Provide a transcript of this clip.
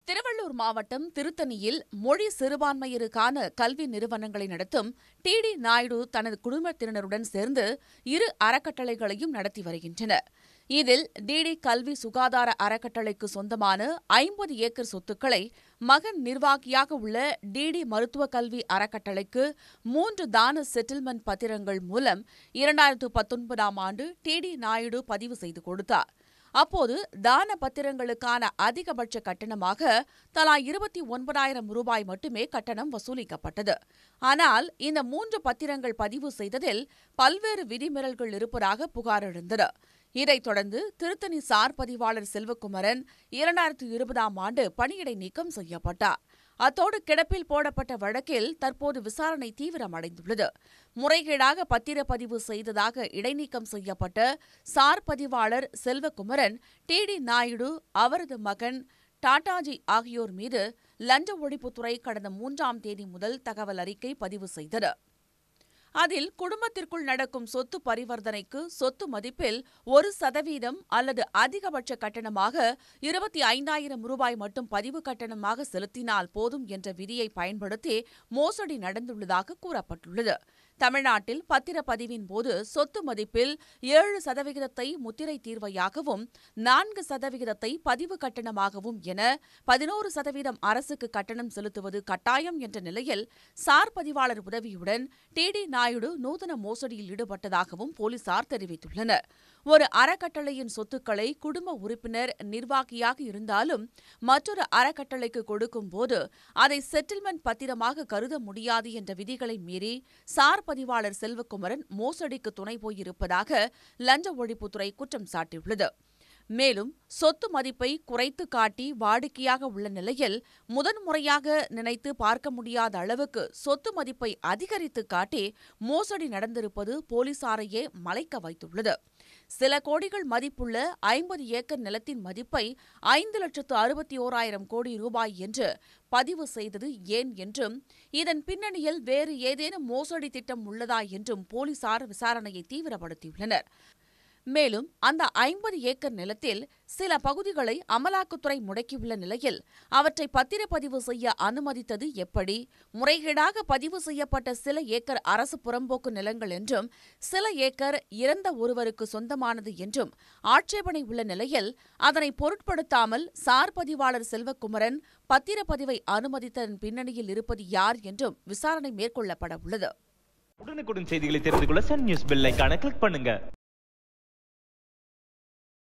திருவள்ளூர் மாவட்டம் திருத்தணியில் மொழி சிறுபான்மையருக்கான கல்வி நிறுவனங்களை நடத்தும் டிடி நாயுடு தனது குடும்பத்தினருடன் சேர்ந்து இரு அறக்கட்டளைகளையும் நடத்தி வருகின்றனர் இதில் டிடி கல்வி சுகாதார அறக்கட்டளைக்கு சொந்தமான ஐம்பது ஏக்கர் சொத்துக்களை மகன் நிர்வாகியாக உள்ள டிடி மருத்துவ கல்வி அறக்கட்டளைக்கு மூன்று தான செட்டில்மெண்ட் பத்திரங்கள் மூலம் இரண்டாயிரத்து பத்தொன்பதாம் ஆண்டு டிடி நாயுடு பதிவு செய்து கொடுத்தார் அப்போது தான பத்திரங்களுக்கான அதிகபட்ச கட்டணமாக தலா இருபத்தி ஒன்பதாயிரம் ரூபாய் மட்டுமே கட்டணம் வசூலிக்கப்பட்டது ஆனால் இந்த மூன்று பத்திரங்கள் பதிவு செய்ததில் பல்வேறு விதிமீறல்கள் இருப்பதாக புகார் எழுந்தது இதைத் தொடர்ந்து திருத்தணி சார் பதிவாளர் செல்வகுமரன் இரண்டாயிரத்து இருபதாம் ஆண்டு பணியிடை நீக்கம் செய்யப்பட்டார் அத்தோடு கிடப்பில் போடப்பட்ட வழக்கில் தற்போது விசாரணை தீவிரமடைந்துள்ளது முறைகேடாக பத்திரப்பதிவு செய்ததாக இடைநீக்கம் செய்யப்பட்ட சார் பதிவாளர் செல்வகுமரன் டிடி நாயுடு அவரது மகன் டாடாஜி ஆகியோர் மீது லஞ்ச ஒழிப்புத்துறை கடந்த மூன்றாம் தேதி முதல் தகவல் அறிக்கை பதிவு செய்தது அதில் குடும்பத்திற்குள் நடக்கும் சொத்து பரிவர்த்தனைக்கு சொத்து மதிப்பில் ஒரு சதவீதம் அல்லது அதிகபட்ச கட்டணமாக இருபத்தி ஐந்தாயிரம் ரூபாய் மட்டும் பதிவு கட்டணமாக செலுத்தினால் போதும் என்ற விதியை பயன்படுத்தி மோசடி நடந்துள்ளதாக கூறப்பட்டுள்ளது தமிழ்நாட்டில் பத்திரப்பதிவின் போது சொத்து மதிப்பில் ஏழு சதவிகிதத்தை முத்திரை தீர்வையாகவும் நான்கு சதவிகிதத்தை பதிவு கட்டணமாகவும் என பதினோரு சதவீதம் அரசுக்கு கட்டணம் செலுத்துவது கட்டாயம் என்ற நிலையில் சார் பதிவாளர் உதவியுடன் டிடி நாயுடு நூதன மோசடியில் ஈடுபட்டதாகவும் போலீசார் தெரிவித்துள்ளனர் ஒரு அறக்கட்டளையின் சொத்துக்களை குடும்ப உறுப்பினர் நிர்வாகியாக இருந்தாலும் மற்றொரு அறக்கட்டளைக்கு கொடுக்கும்போது அதை செட்டில்மெண்ட் பத்திரமாக கருத முடியாது என்ற விதிகளை மீறி சார் பதிவாளர் செல்வகுமரன் மோசடிக்கு துணை போயிருப்பதாக லஞ்ச ஒழிப்புத்துறை குற்றம் சாட்டியுள்ளது மேலும் சொத்து மதிப்பை குறைத்து காட்டி வாடிக்கையாக உள்ள நிலையில் முதன்முறையாக நினைத்து பார்க்க முடியாத அளவுக்கு சொத்து மதிப்பை அதிகரித்து காட்டி மோசடி நடந்திருப்பது போலீசாரையே மலைக்க வைத்துள்ளது சில கோடிகள் மதிப்புள்ள ஐம்பது ஏக்கர் நிலத்தின் மதிப்பை ஐந்து லட்சத்து அறுபத்தி ஓராயிரம் கோடி ரூபாய் என்று பதிவு செய்தது ஏன் என்றும் இதன் பின்னணியில் வேறு ஏதேனும் மோசடி திட்டம் உள்ளதா என்றும் போலீசார் விசாரணையை தீவிரப்படுத்தியுள்ளனர் மேலும் அந்த ஐம்பது ஏக்கர் நிலத்தில் சில பகுதிகளை அமலாக்கத்துறை முடக்கியுள்ள நிலையில் அவற்றை பத்திரப்பதிவு செய்ய அனுமதித்தது எப்படி முறைகேடாக பதிவு செய்யப்பட்ட சில ஏக்கர் அரசு புறம்போக்கு நிலங்கள் என்றும் சில ஏக்கர் இறந்த ஒருவருக்கு சொந்தமானது என்றும் ஆட்சேபனை உள்ள நிலையில் அதனை பொருட்படுத்தாமல் சார் பதிவாளர் செல்வகுமரன் பத்திரப்பதிவை அனுமதித்ததன் பின்னணியில் இருப்பது யார் என்றும் விசாரணை மேற்கொள்ளப்பட உள்ளது உடனுக்குடன் செய்திகளை தெரிந்து கொள்ள சன் நியூஸ் பெல் ஐகானை கிளிக் பண்ணுங்க